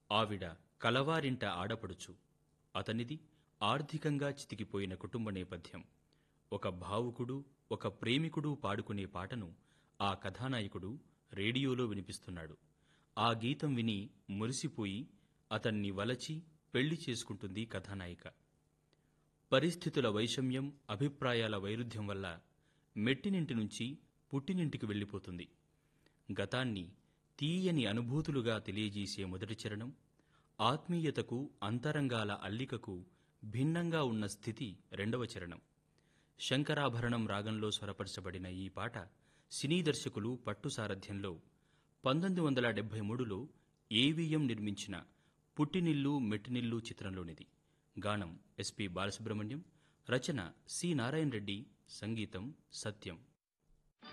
ఆవిడ కలవారింట ఆడపడుచు అతనిది ఆర్థికంగా చితికిపోయిన కుటుంబ నేపథ్యం ఒక భావుకుడు ఒక ప్రేమికుడు పాడుకునే పాటను ఆ కథానాయకుడు రేడియోలో వినిపిస్తున్నాడు ఆ గీతం విని మురిసిపోయి అతన్ని వలచి పెళ్లి చేసుకుంటుంది కథానాయిక పరిస్థితుల వైషమ్యం అభిప్రాయాల వైరుధ్యం వల్ల మెట్టినింటి నుంచి పుట్టినింటికి వెళ్ళిపోతుంది గతాన్ని తీయని అనుభూతులుగా తెలియజేసే మొదటి చరణం ఆత్మీయతకు అంతరంగాల అల్లికకు భిన్నంగా ఉన్న స్థితి రెండవ చరణం శంకరాభరణం రాగంలో స్వరపరచబడిన ఈ పాట సినీ దర్శకులు పట్టు సారథ్యంలో పంతొమ్మిది వందల డెబ్బై మూడులో ఏవిఎం నిర్మించిన పుట్టినిల్లు మెట్టినిల్లు చిత్రంలోనిది గానం ఎస్పి బాలసుబ్రహ్మణ్యం రచన సి నారాయణ రెడ్డి సంగీతం సత్యం